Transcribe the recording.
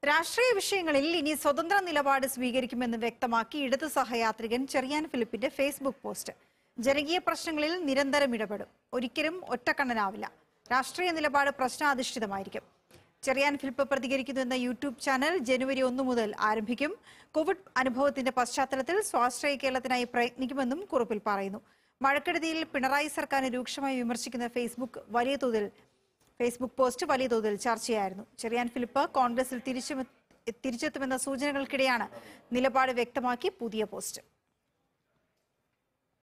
രാഷ്ട്രീയ വിഷയങ്ങളിൽ ഇനി സ്വതന്ത്ര നിലപാട് സ്വീകരിക്കുമെന്ന് വ്യക്തമാക്കി ഇടതു സഹയാത്രികൻ ചെറിയാൻ ഫിലിപ്പിന്റെ ഫേസ്ബുക്ക് പോസ്റ്റ് ജനകീയ പ്രശ്നങ്ങളിൽ നിരന്തരം ഇടപെടും ഒരിക്കലും ഒറ്റക്കണ്ണനാവില്ല രാഷ്ട്രീയ നിലപാട് പ്രശ്നാധിഷ്ഠിതമായിരിക്കും ചെറിയാൻ ഫിലിപ്പ് പ്രതികരിക്കുന്നു എന്ന യൂട്യൂബ് ചാനൽ ജനുവരി ഒന്ന് മുതൽ ആരംഭിക്കും കോവിഡ് അനുഭവത്തിന്റെ പശ്ചാത്തലത്തിൽ സ്വാശ്രയ കേരളത്തിനായി പ്രയത്നിക്കുമെന്നും കുറിപ്പിൽ പറയുന്നു മഴക്കെടുതിയിൽ പിണറായി സർക്കാരിനെ രൂക്ഷമായി വിമർശിക്കുന്ന ഫേസ്ബുക്ക് വലിയ തോതിൽ ഫേസ്ബുക്ക് പോസ്റ്റ് വലിയ തോതിൽ ചർച്ചയായിരുന്നു ചെറിയാൻ ഫിലിപ്പ് കോൺഗ്രസിൽ തിരിച്ചു തിരിച്ചെത്തുമെന്ന സൂചനകൾക്കിടെയാണ് നിലപാട് വ്യക്തമാക്കി പുതിയ പോസ്റ്റ്